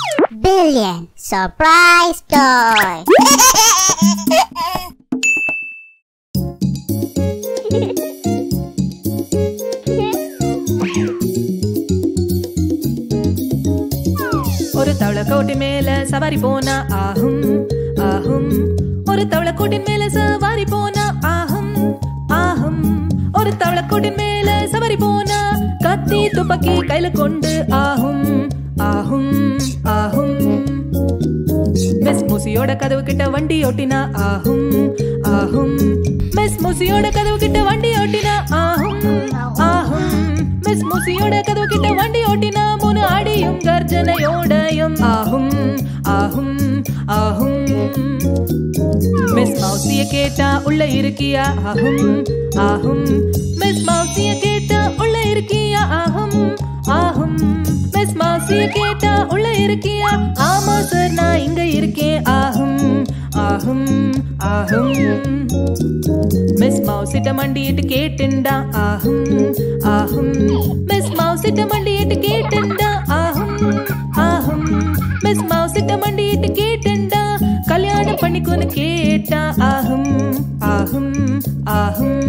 Billion Surprise Toy. ஒரு தவளை கோட்டி மேல சவாரி போனா ஆகும் ஆகும் ஒரு தவளை கோட்டின் மேல சவாரி போனா ஆகும் ஆகும் ஒரு தவளை கோட்டின் மேல சவாரி போனா கத்தி துப்பாக்கி கையில கொண்டு ஆகும் ஆகும் ஆகும் மிஸ் மூசியோட கதவு கிட்ட வண்டி ஓட்டினா ஆகும் ஆகும் மிஸ் மூசியோட கதவு கிட்ட வண்டி ஓட்டினா ஆகும் ஆகும் மிஸ் மூசியோட கதவு கிட்ட வண்டி ஓட்டினா மூணு அடியும் கர்ஜனையோடயும் ஆகும் ஆகும் ஆகும் மிஸ் மௌசிய கேட்டா உள்ள இருக்கியா ஆகும் ஆகும் மிஸ் மௌசிய கேட்டா உள்ள இருக்கியா ஆகும் ஆகும் மிஸ் மௌசிய கேட்டா உள்ள இருக்கியா ஆமா சார் நான் இங்க இருக்கேன் ஆகும் ஆகும் ஆகும் மிஸ் மௌசிட்ட மண்டிட்டு கேட்டுண்டா ஆகும் ஆகும் மிஸ் மௌசிட்ட மண்டிட்டு கேட்டுண்டா ஆகும் ஆகும் மிஸ் மௌசிட்ட மண்டிட்டு கேட்டுண்டா கல்யாணம் பண்ணிக்கோன்னு கேட்டா ஆகும் ஆகும் ஆகும்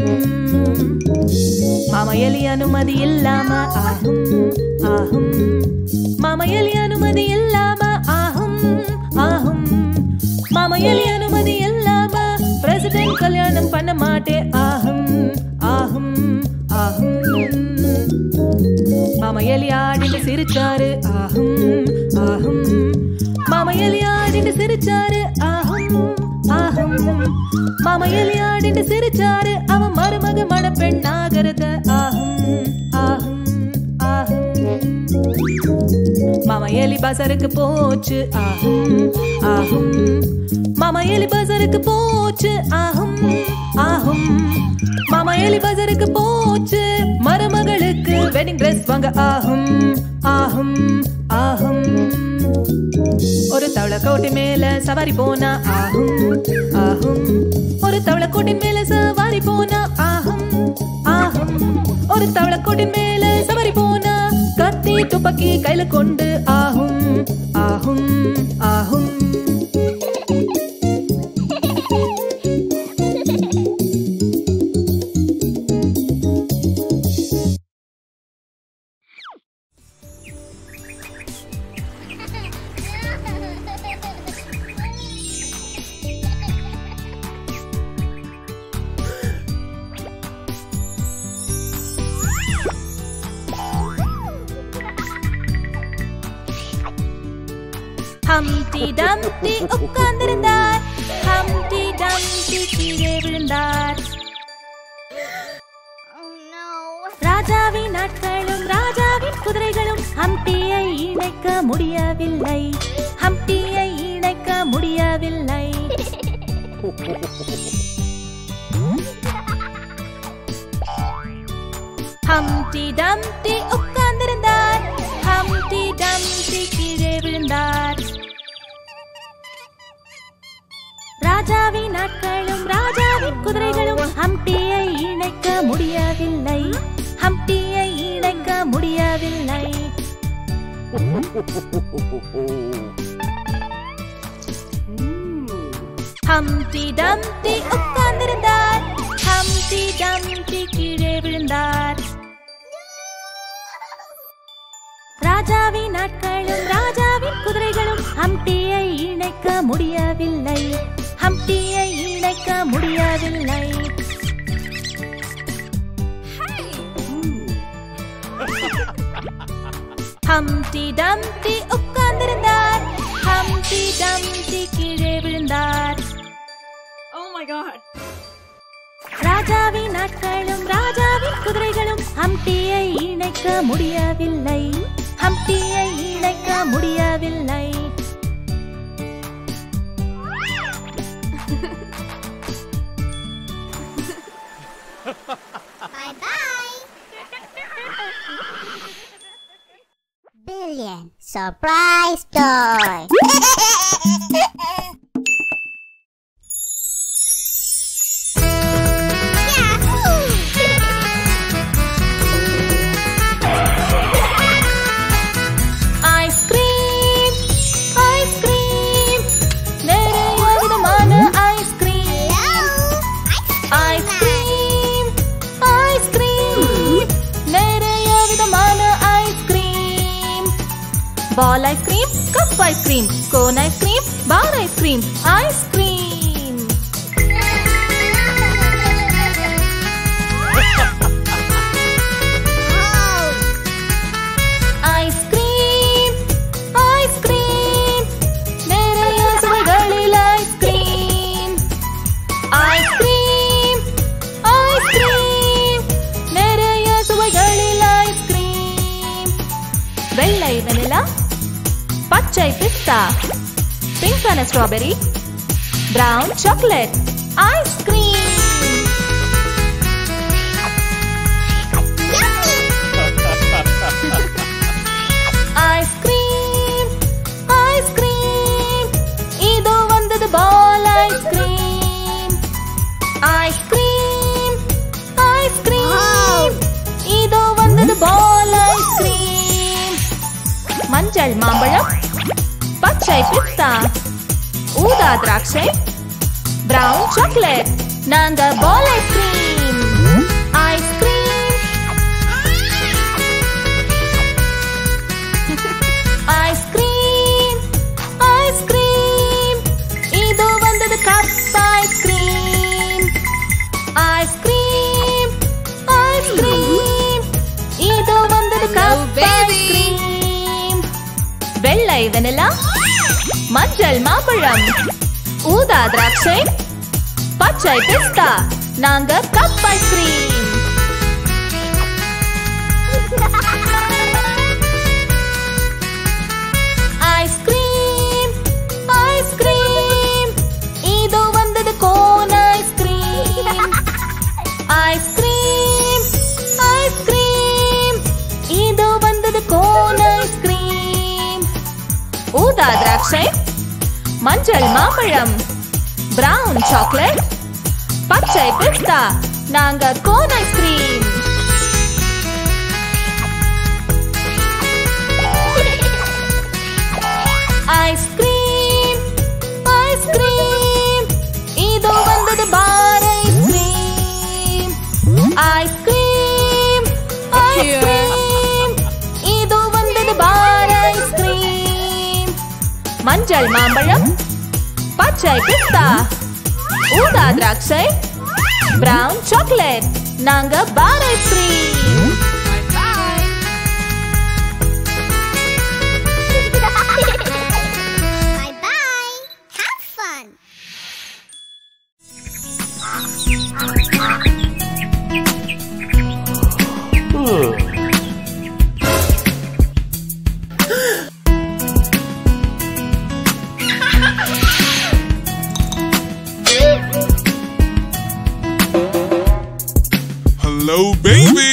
மாமா எலி அனுமதி இல்லாம ஆகும் ஆகும் மாமா எலி அனுமதி இல்லாம ஆகும் ஆகும் மாமா எலி அனுமதி இல்லாம பிரசிடென்ட் கல்யாணம் பண்ண மாட்டேன் ஆகும் ஆகும் ஆகும் மாமா எலி ஆடிட்டு சிரிச்சாரு ஆகும் ஆகும் மாமா எலி ஆடிட்டு சிரிச்சாரு ஆகும் ஆகும் மாமா எலி ஆடிட்டு சிரிச்சாரு அவன் மருமக மணப்பெண் ஆகிறத ஆகும் ஆகும் ஆகும் மாமா எலி பசருக்கு போச்சு ஆகும் ஆகும் மாமா எலி பசருக்கு போச்சு ஆகும் ஆகும் மாமா எலி பசருக்கு போச்சு மருமகளுக்கு வெட்டிங் ட்ரெஸ் வாங்க ஆகும் ஆகும் ஆகும் ஒரு தவளை கோட்டி மேல சவாரி போனா ஆகும் ஆகும் ஒரு தவளை கோட்டின் மேல சவாரி போனா ஆகும் ஆகும் ஒரு தவளை கோட்டின் மேல சவாரி போனா கத்தி துப்பாக்கி கையில கொண்டு ஆகும் ஆகும் ஆகும் ஹம்டி டம்டி உட்கார்ந்திருந்தார் ஹம்டி டம்டி கீழே விழுந்தார் Oh no. ராஜாவின் நாட்களும் ராஜாவின் குதிரைகளும் ஹம்டியை இணைக்க முடியவில்லை ஹம்டியை இணைக்க முடியவில்லை ஹம்டி டம்டி உட்கார்ந்திருந்தார் ஹம்டி டம்டி கீழே விழுந்தார் ராஜாவின் நாட்களும் ராஜாவின் குதிரைகளும் ஹம்டியை இணைக்க முடியவில்லை ஹம்டியை இணைக்க முடியவில்லை ஹம்டி டம்டி உட்கார்ந்திருந்தார் ஹம்டி டம்டி கீழே விழுந்தார் ராஜாவின் நாட்களும் ராஜாவின் குதிரைகளும் ஹம்டியை இணைக்க முடியவில்லை ஹம்டியை இணைக்க முடியவில்லை ஹம்டி டம்டி உட்கார்ந்திருந்தார் ஹம்டி டம்டி கீழே விழுந்தார் ராஜாவின் நாட்களும் ராஜாவின் குதிரைகளும் ஹம்டியை இணைக்க முடியவில்லை ஹம்டியை இணைக்க முடியவில்லை Bye bye. Billion Surprise Toy. பால் ice cream cup ice cream cone ice cream bar ice cream ice cream ice cream ice cream நிறைய சுவைகளில் ஐஸ்கிரீம் ஐஸ்கிரீம் ஐஸ்கிரீம் நிறைய சுவைகளில் ஐஸ்கிரீம் வெள்ளை வெனிலா பச்சை பிஸ்தா பிங்கான strawberry brown chocolate ice cream ice cream ice cream இதோ வந்தது பால் ஐஸ்கிரீம் ஐஸ்கிரீம் ஐஸ்கிரீம் இதோ வந்தது பால் ஐஸ்கிரீம் மஞ்சள் மாம்பழம் பச்சை பிஸ்தா ஊதா திராட்சை பிரவுன் சாக்லேட் நாங்க பால் ஐஸ்கிரீம் ஐஸ்கிரீம் ஐஸ்கிரீம் ஐஸ்கிரீம் இதோ வந்தது கப் ஐஸ்கிரீம் ஐஸ்கிரீம் ஐஸ்கிரீம் இதோ வந்தது கப் ஐஸ்கிரீம் வெள்ளை வெனிலா மஞ்சள் மாம்பழம் ஊதா திராட்சை பச்சை பிஸ்தா நாங்க கப் ஐஸ்கிரீம் ஐஸ்கிரீம் ஐஸ்கிரீம் இதோ வந்தது கோன் ஐஸ்கிரீம் ஐஸ்கிரீம் ஐஸ்கிரீம் இதோ வந்தது கோன் ஐஸ்கிரீம் ஊதா திராட்சை மஞ்சள் மாம்பழம் பிரவுன் சாக்லேட் பச்சை பிஸ்தா நாங்க கோன் ஐஸ்கிரீம் ஐஸ்கிரீம் ஐஸ்கிரீம் இதோ வந்தது பார் ஐஸ்கிரீம் ஐஸ்கிரீம் ஐஸ்கிரீம் இதோ வந்தது பார் ஐஸ்கிரீம் மஞ்சள் மாம்பழம் பச்சை பிஸ்தா ஊதா திராட்சை பிரவுன் சாக்லேட் நாங்க bar ice cream bye bye. Have fun. Hello, baby.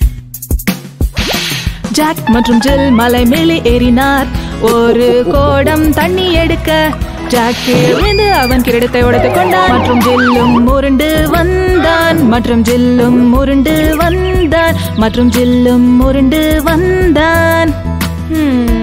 Jack மற்றும் ஜில் மலை மேலே ஏறினார் ஒரு கோடம் தண்ணி எடுக்க ஜாக் கீழே விழுந்து அவன் கிரீடத்தை உடைத்துக் கொண்டான் மற்றும் ஜில்லும் உருண்டு வந்தான் மற்றும் ஜில்லும் உருண்டு வந்தான் மற்றும் ஜில்லும் உருண்டு வந்தான் ஹம்.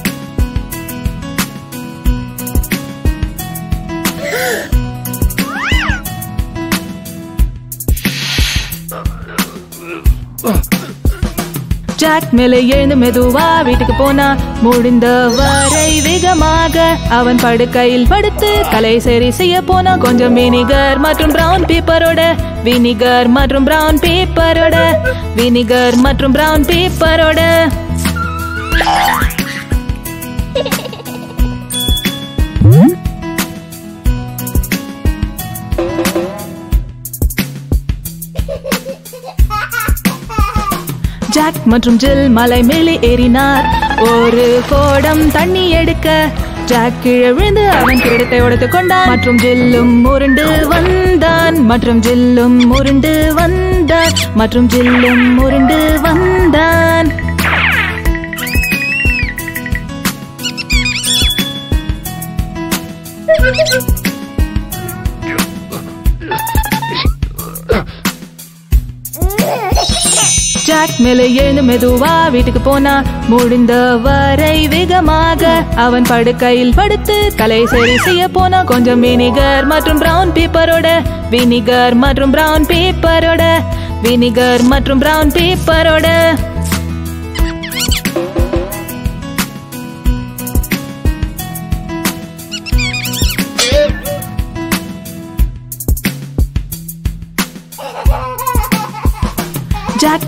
ஜாக் மேலே எழுந்து மெதுவா வீட்டுக்கு போனா முடிந்த வரை வேகமாக அவன் படுக்கையில் படுத்து கலை சரி செய்ய போனா கொஞ்சம் வினிகர் மற்றும் பிரவுன் பேப்பரோட வினிகர் மற்றும் பிரவுன் பேப்பரோட வினிகர் மற்றும் பிரவுன் பேப்பரோட ஜாக் மற்றும் ஜில் மலை மேலே ஏறினார் ஒரு கோடம் தண்ணி எடுக்க ஜாக் கீழே விழுந்து அவன் கிரீடத்தை உடைத்துக் கொண்டான் மற்றும் ஜில்லும் உருண்டு வந்தான் மற்றும் ஜில்லும் உருண்டு வந்தான் மற்றும் ஜில்லும் உருண்டு வந்தான் ஜாக் மேலே எழுந்து மெதுவா வீட்டுக்கு போனா முடிந்த வரை வேகமாக அவன் படுக்கையில் படுத்து கலை சரி செய்ய போனா கொஞ்சம் வினிகர் மற்றும் பிரவுன் பேப்பரோட வினிகர் மற்றும் பிரவுன் பேப்பரோட வினிகர் மற்றும் பிரவுன் பேப்பரோட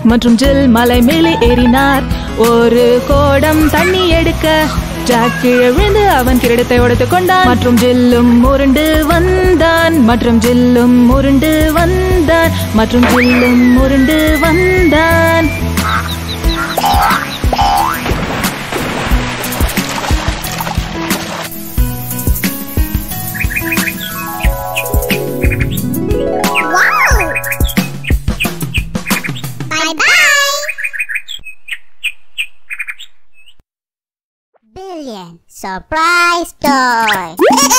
மற்றும் ஜில் மலை மேலே ஏறினார் ஒரு கோடம் தண்ணி எடுக்க ஜாக் கீழே விழுந்து அவன் கிரீடத்தை உடைத்துக் கொண்டான் மற்றும் ஜில்லும் உருண்டு வந்தான் மற்றும் ஜில்லும் உருண்டு வந்தான் மற்றும் ஜில்லும் உருண்டு வந்தான் Wow! Bye bye! Billion Surprise Toy!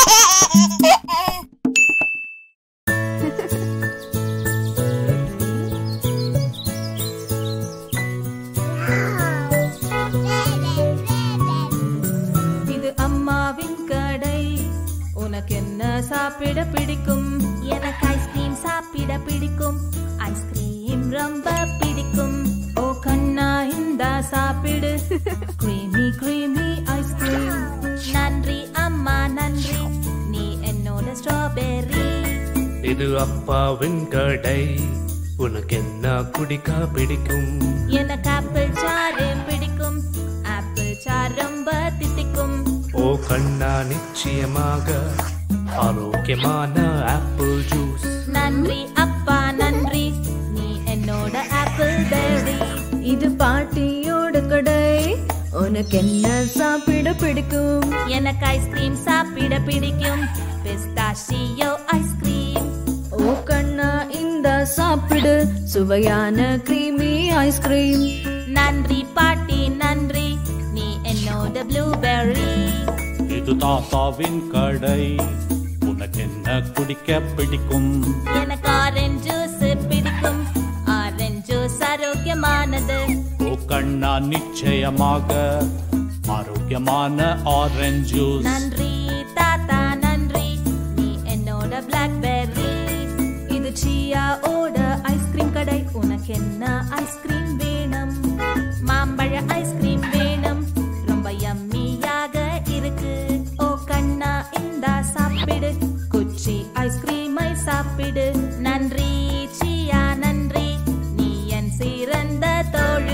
இது அம்மாவின் கடை உனக்கு என்ன சாப்பிட பிடிக்கும் எனக்கு ஐஸ்கிரீம் சாப்பிட பிடிக்கும் ஐஸ்கிரீம் ரொம்ப பிடிக்கும் ஓ கண்ணா இந்த சாப்பிடு கிரீமி கிரீமி ஐஸ்கிரீம் நன்றி அம்மா நன்றி நீ என்னோட ஸ்ட்ராபெர்ரி இது அப்பாவின் கடை உனக்கு என்ன குடிக்க பிடிக்கும் எனக்கு ஆப்பிள் சாறு பிடிக்கும் ஆப்பிள் சாறு ரொம்ப தித்திக்கும் ஓ கண்ணா நிச்சயமாக ஆரோக்கியமான ஆப்பிள் ஜூஸ் நன்றி அப்பா நன்றி நீ என்னோட ஆப்பிள் பெர்ரி இது பாட்டியோட கடை உனக்கு என்ன சாப்பிட பிடிக்கும் எனக்கு ஐஸ்கிரீம் சாப்பிட பிடிக்கும் பிஸ்தாஷியோ ஐஸ்கிரீம் ஓ கண்ணா இந்த சாப்பிடு சுவையான கிரீமி ஐஸ்கிரீம் நன்றி பாட்டி நன்றி நீ என்னோட ப்ளூபெர்ரி இது தாத்தாவின் கடை உனக்கு என்ன குடிக்க பிடிக்கும் எனக்கு ஆரஞ்சு ஜூஸ் பிடிக்கும் ஆரஞ்சு ஜூஸ் ஆரோக்கியமானது ஓ கண்ணா நிச்சயமாக ஆரோக்கியமான ஆரஞ்சு ஜூஸ் நன்றி தாத்தா நன்றி நீ என்னோட பிளாக்பெர்ரி இது சியா ஓட ஐஸ்கிரீம் கடை உனக்கு என்ன ஐஸ்கிரீம் வேணும் மாம்பழ ஐஸ்கிரீம் வேணும் ரொம்ப யம்மியாக இருக்கு ஓ கண்ணா இந்த சாப்பிடு குச்சி ஐஸ்கிரீமை சாப்பிடு நன்றி சியா நன்றி நீ என் சிறந்த தோழி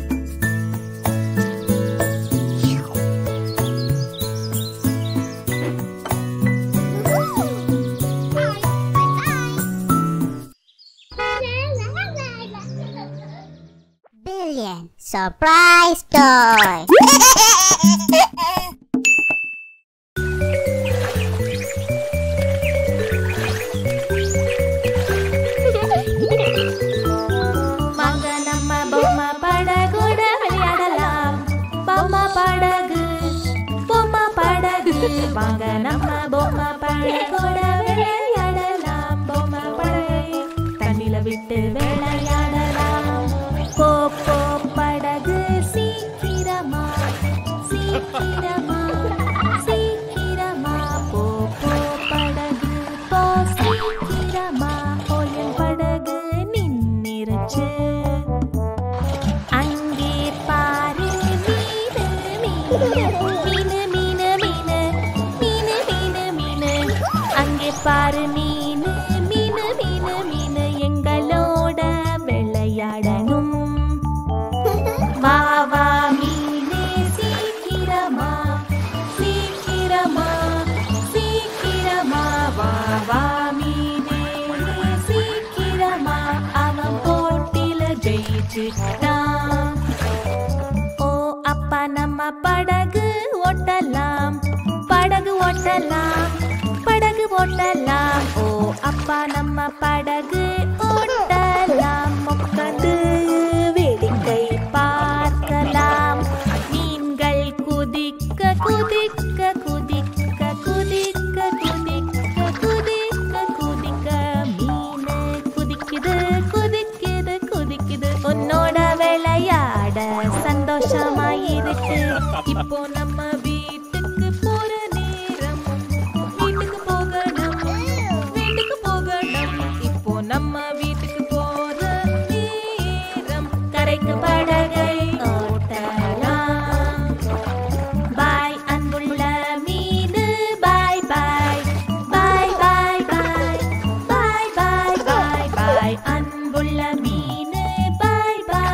Billion Surprise Toy! வாங்க நம்ம பொம்மை படகுட விளையாடலாம் பொம்மை படகு பொம்மை படகு வாங்க நம்ம பொம்மை படகுட விளையாடலாம் பொம்மை படகை தண்ணில விட்டு விளையாடலாம் போ போ படகு சீக்கிரமா சீக்கிரமா சீக்கிரமா போ போ படகு போ சீக்கிரமா ஓயன் படகு நின்னிருச்சு அங்கே பாரு மீனு மீனு மீனு மீனு மீனு மீனு மீனு அங்கே பாரு மீனு மீனு மீனு மீனு எங்களோட விளையாடணும் வா வா மீனே சீக்கிரமா சீக்கிரமா சீக்கிரமா வா வா மீனே சீக்கிரமா அவன் போட்டில ஜெயிச்சுட்டான் ஓ அப்பா நம்ம படகு ஓட்டலாம் படகு ஓட்டலாம் படகு ஓட்டலாம் ஓ அப்பா நம்ம படகு ஓட்டலாம் உட்காந்து வேடிக்கை பார்க்கலாம் மீன்கள் குதிக்க குதிக்க குதிக்க குதிக்க குதிக்க குதிக்க குதிக்க மீன் குதிக்குது குதிக்குது குதிக்குது உன்னோட விளையாட சந்தோஷமாயிருக்கு இப்போ நம்ம வீட்டுக்கு போற நேரம் வீட்டுக்கு போகணும் வீட்டுக்கு போகணும் இப்போ நம்ம வீட்டுக்கு போற நேரம் கரைக்கு படகை ஓட்டலாம் பாய் அன்புள்ள மீனு பாய் பாய் பாய் பாய் பாய் பாய் பாய் பாய் பாய் அன்புள்ள மீனு பாய் பாய்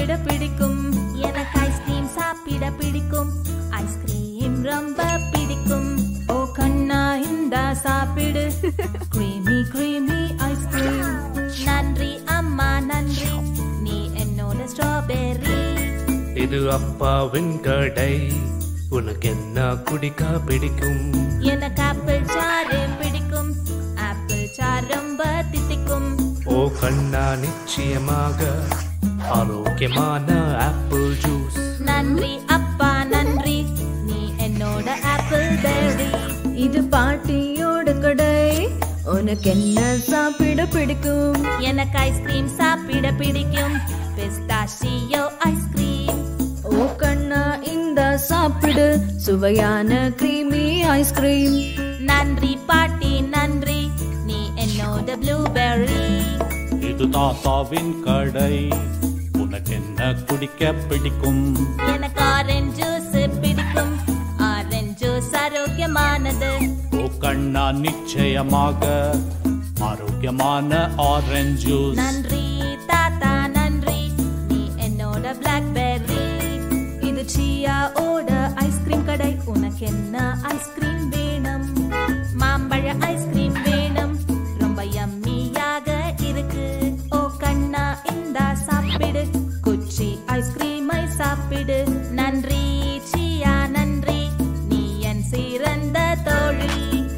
சாப்பிட பிடிக்கும் எனக்கு ஐஸ்கிரீம் சாப்பிட பிடிக்கும் ஐஸ்கிரீம் ரொம்ப பிடிக்கும் ஓ கண்ணா இந்தா சாப்பிடு creamy creamy ஐஸ்கிரீம் நன்றி அம்மா நன்றி நீ என்னோட ஸ்ட்ராபெர்ரி இது அப்பாவின் கடை உனக்கு என்ன குடிக்க பிடிக்கும் எனக்கு ஆப்பிள் சாறு பிடிக்கும் ஆப்பிள் சாறு ரொம்ப தித்திக்கும் ஓ கண்ணா நிச்சயமாக ஆரோக்கியமான ஆப்பிள் ஜூஸ் நன்றி அப்பா நன்றி நீ என்னோட ஆப்பிள் பெர்ரி இது பாட்டியோட கடை உனக்கு என்ன சாப்பிட பிடிக்கும் எனக்கு ஐஸ்கிரீம் சாப்பிட பிடிக்கும் பிஸ்தாஷியோ ஐஸ்கிரீம் ஓ கண்ணா இந்த சாப்பிடு சுவையான creamy ஐஸ்கிரீம் நன்றி பாட்டி நன்றி நீ என்னோட ப்ளூபெர்ரி இது தாத்தாவின் கடை உனக்கு என்ன குடிக்க பிடிக்கும் எனக்கு ஆரஞ்சு ஜூஸ் பிடிக்கும் ஆரஞ்சு ஜூஸ் ஆரோக்கியமானது ஓ கண்ணா நிச்சயமாக ஆரோக்கியமான ஆரஞ்சு ஜூஸ் நன்றி தாத்தா நன்றி நீ என்னோட பிளாக்பெர்ரி இது சியா ஓட ஐஸ்கிரீம் கடை உனக்கு என்ன ஐஸ்கிரீம் வேணும் மாம்பழ ஐஸ்கிரீம் வேணும் ரொம்ப யம்மியாக இருக்கு ஓ கண்ணா இந்தா சாப்பிடு குச்சி ஐஸ்கிரீமை சாப்பிடு நன்றி சியா நன்றி நீ என் சிறந்த தோழி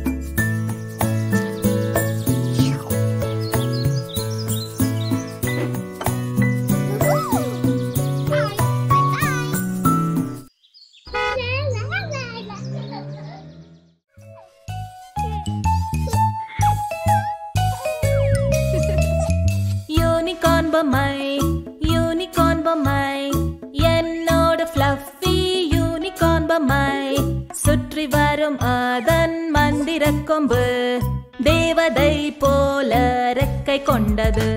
யூனிகார்ன் பொம்மை யூனிகார்ன் பொம்மை என்னோட ஃப்ளஃபி யூனிகார்ன் பொம்மை சுற்றி வரும் அதன் மந்திர கொம்பு தேவதை போல ரெக்கை கொண்டது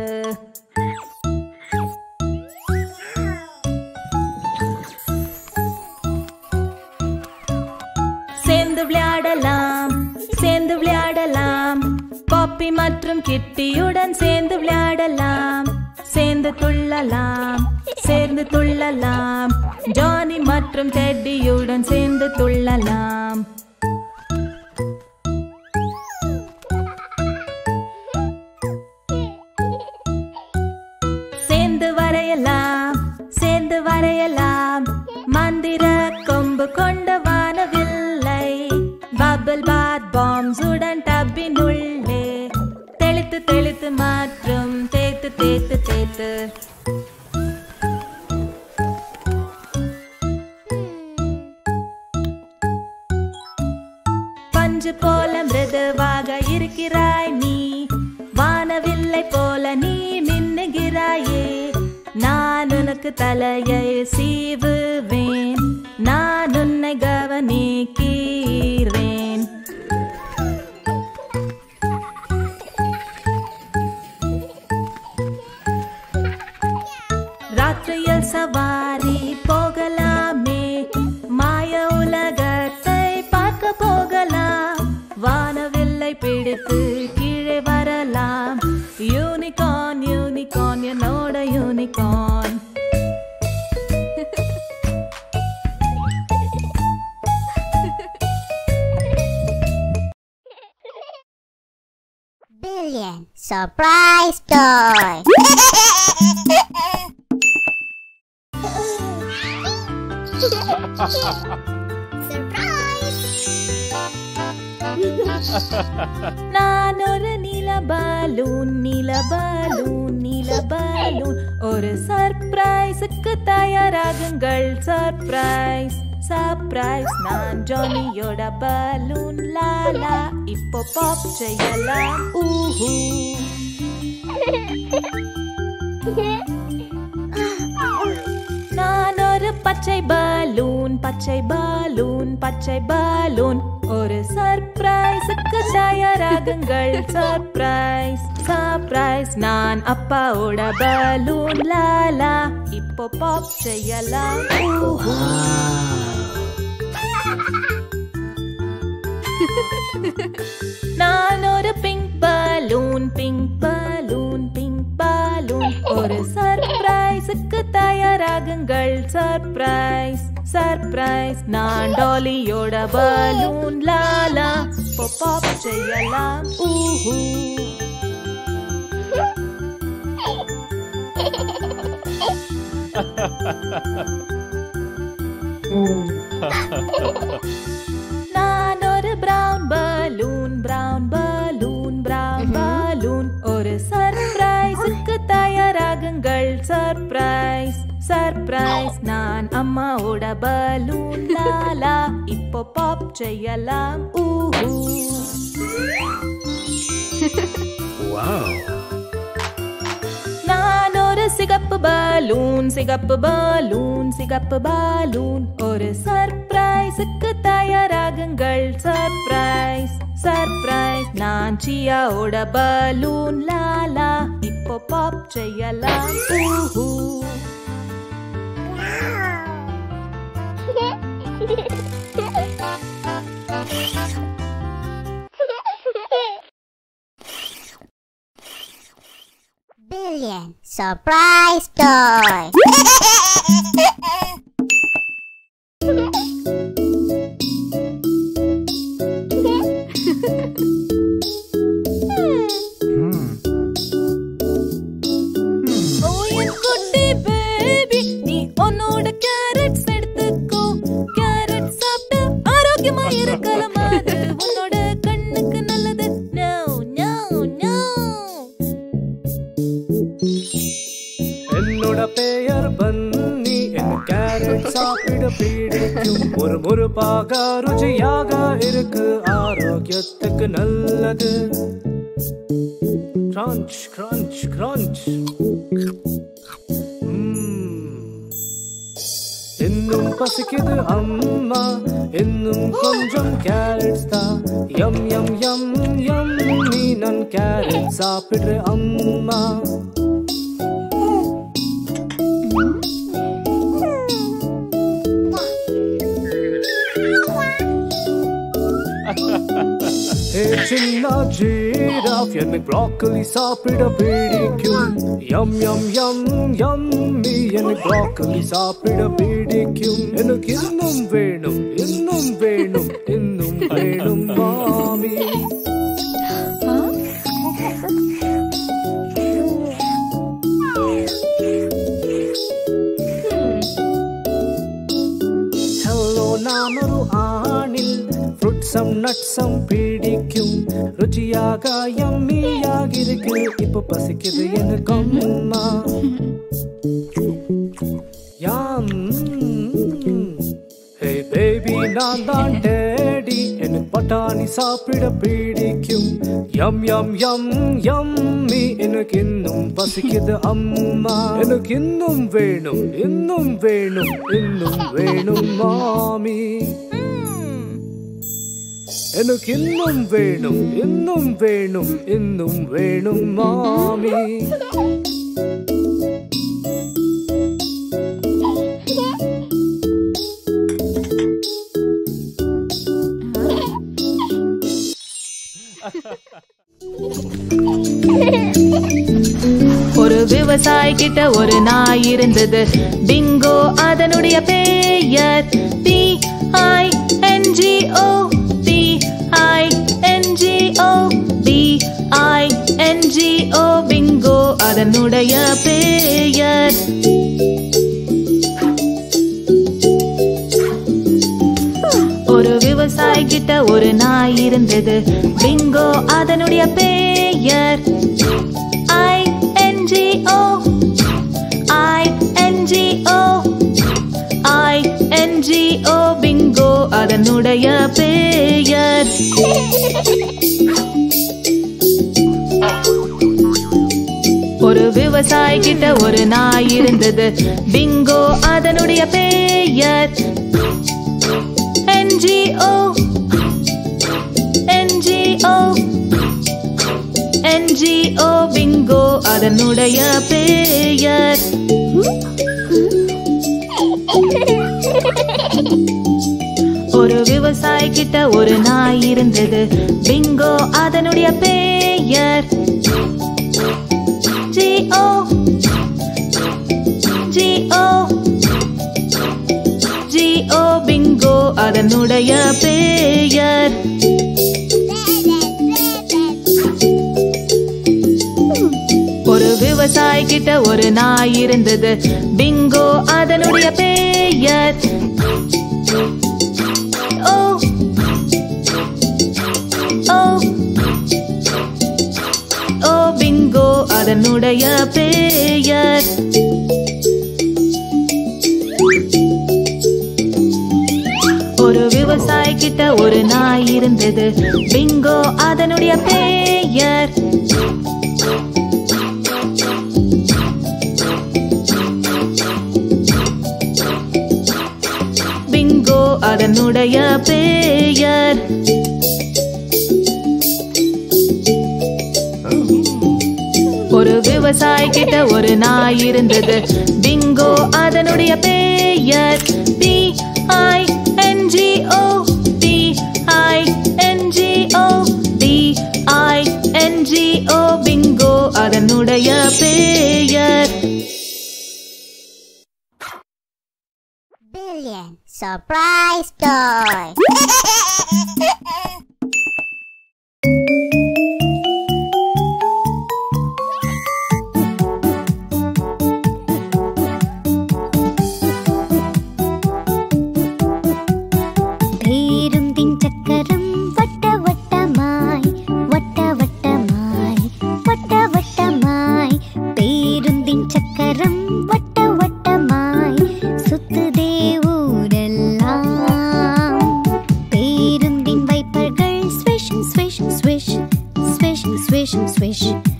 சேர்ந்து விளையாடலாம் சேர்ந்து விளையாடலாம் பாப்பி மற்றும் கிட்டியுடன் சேர்ந்து விளையாடலாம் சேர்ந்து துள்ளலாம் சேர்ந்து துள்ளலாம் ஜானி மற்றும் டெட்டியுடன் சேர்ந்து துள்ளலாம் சேர்ந்து வரையலாம் சேர்ந்து வரையலாம் மந்திர கொம்பு கொண்ட வானவில்லை பபிள் பாத் பாம்ஸ் உடன் டப்பின் உள்ளே தெளித்து தெளித்து மற்றும் தேத்து தேத்து தேத்து பஞ்சு போல மிருதுவாக இருக்கிறாய் நீ வானவில்லை போல நீ மின்னுகிறாயே நான் உனக்கு தலையை சீவுவேன் நான் உன்னை கவனிக்கிறேன் ராத்திரியில் சவாரி போகலாமே மாய உலகத்தை பார்க்க போகலாம் வானவில்லை பிடித்து கீழே வரலாம் யூனிகார்ன் யூனிகார்ன் என்னோட யூனிகார்ன் Billion Surprise Toy. நான் ஒரு நில பலூன் நில பலூன் நில பலூன் ஒரு சர்ப்ரைஸுக்கு தயாராகுங்கள் சர்ப்ரைஸ் சர்ப்ரைஸ் நான் ஜானியோட பலூன் லாலா இப்போ பாப் செய்யலாம் ஊஹூ நான் ஒரு பச்சை பலூன் பச்சை பலூன் பச்சை பலூன் ஒரு சர்ப்ரைஸுக்கு தயாராகுங்கள் சர்ப்ரைஸ் சர்ப்ரைஸ் நான் அப்பாவோட பலூன் லாலா இப்போ பாப் செய்யலாம் ஊஹூ. நான் ஒரு pink balloon pink balloon pink balloon ஒரு சர்ப்ரைஸுக்கு தயாரா ராகங்கள் சர்ப்ரைஸ் சர்ப்ரைஸ் நான் டாலியோட பலூன் லாலா பாப் செய்யலாம் ஊஹூ நான் ஒரு brown balloon brown balloon brown balloon ஒரு சர்ப்ரைஸுக்கு தயாராகுங்கள் சர்ப்ரைஸ் சர்ப்ரைஸ் நான் அம்மாவோட பலூன் லாலா இப்போ பாப் செய்யலாம் ஊஹூ வாவ் நான் ஒரு சிகப்பு பலூன் சிகப்பு பலூன் சிகப்பு பலூன் ஒரு சர்ப்ரைஸுக்கு தயாராகுங்கள் சர்ப்ரைஸ் சர்ப்ரைஸ் நான் சியாவோட பலூன் லாலா இப்போ பாப் செய்யலாம் ஊஹூ Billion surprise toy. ஓ என் குட்டி பேபி நீ உன்னோட கேரட்ஸ் எடுத்துக்கோ கேரட் சாப்பிட்டு ஆரோக்கியமா இருக்கலாம் அது உன்னோட கண்ணுக்கு நல்லது நோ நோ நோ என்னோட பெயர் பன்னி என் கேரட் சாப்பிட பிடிக்கும் ஒரு முறுப்பாக ருச்சியாக இருக்கு ஆரோக்கியத்துக்கு நல்லது கிரான்ச் கிரான்ச் கிரான்ச் இன்னும் பசிக்குது அம்மா இன்னும் கொஞ்சம் கேரட்ஸ் தான் யம் யம் யம் யம் நீ நான் கேரட் சாப்பிடுற அம்மா ஏ சின்ன ஜீராஃப் எனக்கு ப்ராக்கலி சாப்பிட பிடிக்கும் யம் யம் யம் யம் நீ எனக்கு ப்ராக்கலி சாப்பிட பிடிக்கும் எனக்கு இன்னும் வேணும் இன்னும் வேணும் இன்னும் வேணும் மாமி ஹலோ நான் ஒரு ஆணில் ஃப்ரூட்ஸம் நட்ஸம் பிடிக்கும் ருச்சியாக யம்மியாக இருக்கு இப்போ பசிக்குது எனக்கு அம்மா யாம் ஹே பேபி நான் தான் டேடி எனக்கு பட்டாணி சாப்பிட பிடிக்கும் யம் யம் யம் யம்மி எனக்கு இன்னும் பசிக்குது அம்மா எனக்கு இன்னும் வேணும் இன்னும் வேணும் இன்னும் வேணும் மாமி எனக்கு இன்னும் வேணும் இன்னும் வேணும் இன்னும் வேணும் மாமி ஒரு விவசாயி கிட்ட ஒரு நாய் இருந்தது பிங்கோ அதனுடைய பெயர் B I N G O B I N G O B I N G O Bingo அதனுடைய பெயர் ஒரு விவசாயி கிட்ட ஒரு நாய் இருந்தது பிங்கோ அதனுடைய பெயர் I N G O I N G O I N G O Bingo அதனுடைய பெயர் ஒரு விவசாயி கிட்ட ஒரு நாய் இருந்தது பிங்கோ அதனுடைய பெயர் NGO NGO NGO பிங்கோ அதனுடைய பெயர் ஒரு விவசாயி கிட்ட ஒரு நாய் இருந்தது பிங்கோ அதனுடைய பெயர் ஜிஓ ஜிஓ அதனுடைய பெயர் ஒரு விவசாயி கிட்ட ஒரு நாய் இருந்தது பிங்கோ அதனுடைய பெயர் ஓ ஓ ஓ பிங்கோ அதனுடைய பெயர் ஒரு விவசாயி கிட்ட ஒரு நாய் இருந்தது பிங்கோ அதனுடைய பெயர் பிங்கோ அதனுடைய பெயர் ஒரு விவசாயி கிட்ட ஒரு நாய் இருந்தது பிங்கோ அதனுடைய பெயர் B I N G O B I N G O B I N G O Bingo அதனுடைய பெயர் Billion surprise toy. பேருந்தின் சக்கரம் வட்ட வட்டமாய் வட்ட வட்டமாய் வட்ட வட்டமாய் பேருந்தின் சக்கரம் வட்ட வட்டமாய் சுத்துதே ஊரெல்லாம் பேருந்தின் வைப்பர்கள் swish swish swish swish swish swish